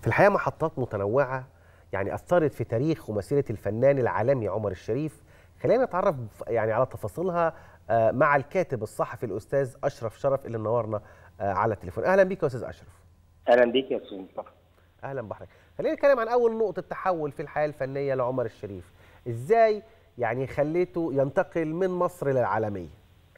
في الحقيقه محطات متنوعه يعني اثرت في تاريخ ومسيره الفنان العالمي عمر الشريف خلينا نتعرف يعني على تفاصيلها آه، مع الكاتب الصحفي الاستاذ اشرف شرف اللي منورنا آه، على التليفون اهلا بيك يا استاذ اشرف اهلا بيك يا استاذ مصطفى اهلا بحضرتك خلينا نتكلم عن اول نقطه تحول في الحياه الفنيه لعمر الشريف ازاي يعني خليته ينتقل من مصر للعالميه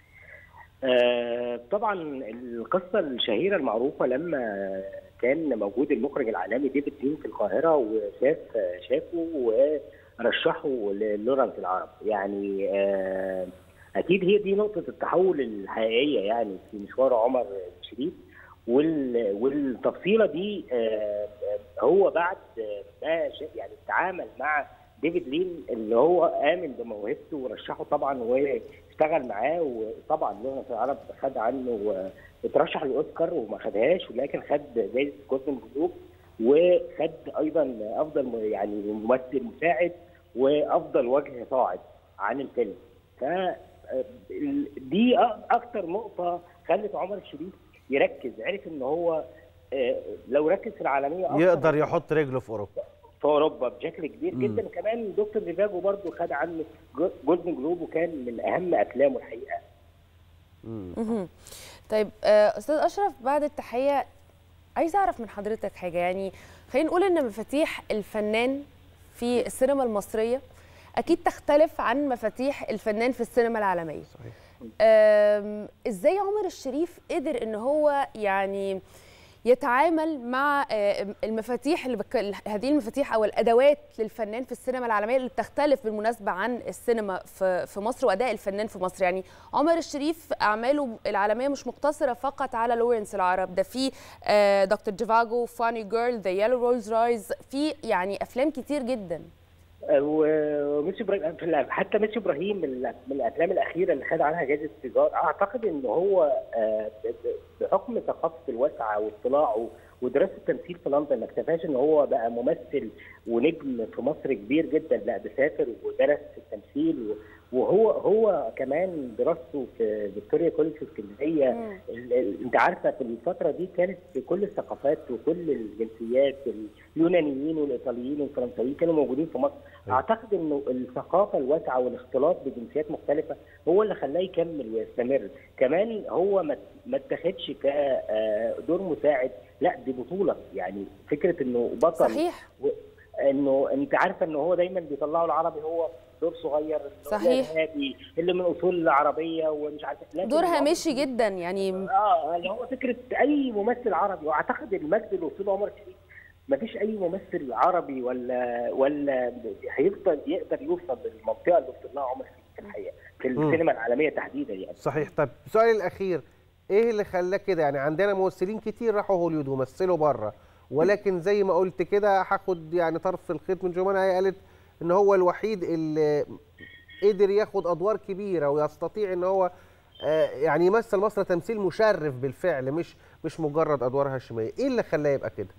آه طبعا القصه الشهيره المعروفه لما كان موجود المخرج العالمي ديفيد لين في القاهره وشاف شافه ورشحه للورنس العرب يعني آه اكيد هي دي نقطه التحول الحقيقيه يعني في مشوار عمر الشريف وال- والتفصيله دي آه، آه، هو بعد آه، ما شا- يعني اتعامل مع ديفيد لين اللي هو امن بموهبته ورشحه طبعا واشتغل معاه وطبعا لغه العرب خد عنه آه، اترشح للاوسكار وما خدهاش ولكن خد جائزه جولدن جلوب وخد ايضا افضل م- يعني ممثل مساعد وافضل وجه صاعد عن الفيلم ف آه، ال- دي أ- اكتر نقطه خلت عمر الشريف يركز عرف ان هو آه، لو ركز في العالميه أكتر يقدر يحط رجله في اوروبا في اوروبا بشكل كبير مم. جدا كمان دكتور ريفاجو برضو خد عنه جو- جولدن جلوب وكان من اهم افلامه الحقيقه مم. مهم. طيب آه، استاذ اشرف بعد التحيه عايز اعرف من حضرتك حاجه يعني خلينا نقول ان مفاتيح الفنان في السينما المصريه اكيد تختلف عن مفاتيح الفنان في السينما العالميه صحيح آم، ازاي عمر الشريف قدر ان هو يعني يتعامل مع آه، المفاتيح اللي بك... هذه المفاتيح او الادوات للفنان في السينما العالميه اللي بتختلف بالمناسبه عن السينما في في مصر واداء الفنان في مصر يعني عمر الشريف اعماله العالميه مش مقتصره فقط على لورنس العرب ده في آه، دكتور جيفاجو فاني جيرل ذا يلو رولز رايز في يعني افلام كتير جدا آه، وميسي ابراهيم في الأف- حتى ميسي ابراهيم من الأف- من الافلام الاخيره اللي خد عنها جائزه تجار اعتقد ان هو آه، ب- ب- بحكم ثقافته الواسعه واطلاعه ودراسه التمثيل في لندن ما اكتفاش ان هو بقى ممثل ونجم في مصر كبير جدا لا ده سافر ودرس التمثيل وهو هو كمان دراسته في فيكتوريا كولج في اسكندريه مم. ال- ال- انت عارفه في الفتره دي كانت في كل الثقافات وكل الجنسيات اليونانيين والايطاليين والفرنسيين كانوا موجودين في مصر أيوة. اعتقد انه الثقافه الواسعه والاختلاط بجنسيات مختلفه هو اللي خلاه يكمل ويستمر كمان هو ما ما اتخذش كدور مساعد لا دي بطوله يعني فكره انه بطل صحيح و- انه انت عارفه ان هو دايما بيطلعوا العربي هو دور صغير اللي هو صحيح. الإرهابي، اللي من اصول عربيه ومش عارف لكن دور العمر- هامشي جدا يعني اه اللي هو فكره اي ممثل عربي واعتقد المجد اللي وصله عمر الشريف ما فيش اي ممثل عربي ولا ولا هيفضل يقدر يوصل للمنطقه اللي وصل لها عمر الشريف في الحقيقه في مم. السينما العالميه تحديدا يعني صحيح طب السؤال الاخير ايه اللي خلاه كده يعني عندنا ممثلين كتير راحوا هوليوود ومثلوا بره ولكن زي ما قلت كده هاخد يعني طرف الخيط من جمانة هي قالت ان هو الوحيد اللي قدر ياخد ادوار كبيره ويستطيع ان هو آه، يعني يمثل مصر تمثيل مشرف بالفعل مش مش مجرد ادوار هاشميه ايه اللي خلاه يبقى كده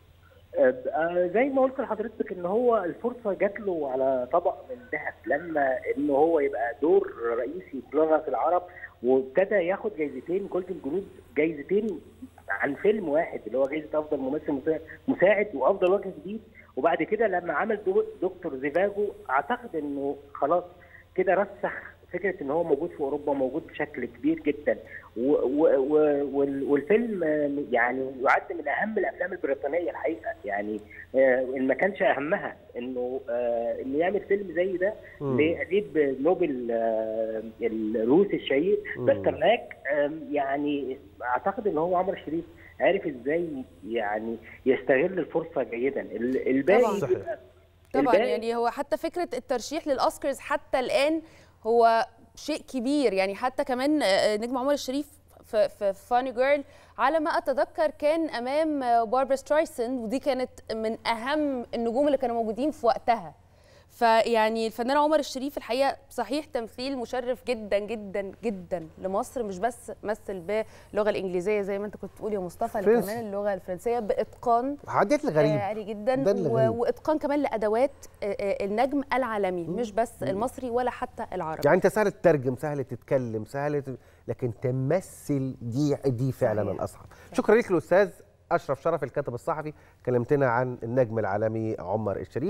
آه، زي ما قلت لحضرتك ان هو الفرصه جات له على طبق من ذهب لما ان هو يبقى دور رئيسي في لغه العرب وابتدى ياخد جايزتين جولدن جلوب جايزتين عن فيلم واحد اللي هو جايزه افضل ممثل مسا- مساعد وافضل وجه جديد وبعد كده لما عمل دو- دكتور زيفاجو اعتقد انه خلاص كده رسخ فكره ان هو موجود في اوروبا موجود بشكل كبير جدا و و و وال- والفيلم آه، يعني يعد من اهم الافلام البريطانيه الحقيقه يعني آه، ان ما كانش اهمها انه آه، انه يعمل فيلم زي ده مم. لاديب نوبل آه، الروسي الشهير مم. باسترناك آم، يعني اعتقد ان هو عمر الشريف عارف ازاي يعني يستغل الفرصه جيدا ال- الباقي طبعاً. صحيح. بيبقى- طبعا الباقي- يعني هو حتى فكره الترشيح للاوسكارز حتى الان هو شيء كبير يعني حتى كمان آه، نجم عمر الشريف في في فاني جيرل على ما اتذكر كان امام آه، باربرا سترايسند ودي كانت من اهم النجوم اللي كانوا موجودين في وقتها فيعني الفنان عمر الشريف الحقيقه صحيح تمثيل مشرف جدا جدا جدا لمصر مش بس مثل باللغه الانجليزيه زي ما انت كنت بتقول يا مصطفى لا فرنسي. كمان اللغه الفرنسيه باتقان عديت الغريب آه، عالي جدا ده اللي و- غريب. واتقان كمان لادوات آه، آه، النجم العالمي مش بس المصري ولا حتى العربي يعني انت سهل تترجم سهل تتكلم سهل ت... لكن تمثل دي دي فعلا صحيح. الاصعب شكرا لك الاستاذ اشرف شرف الكاتب الصحفي كلمتنا عن النجم العالمي عمر الشريف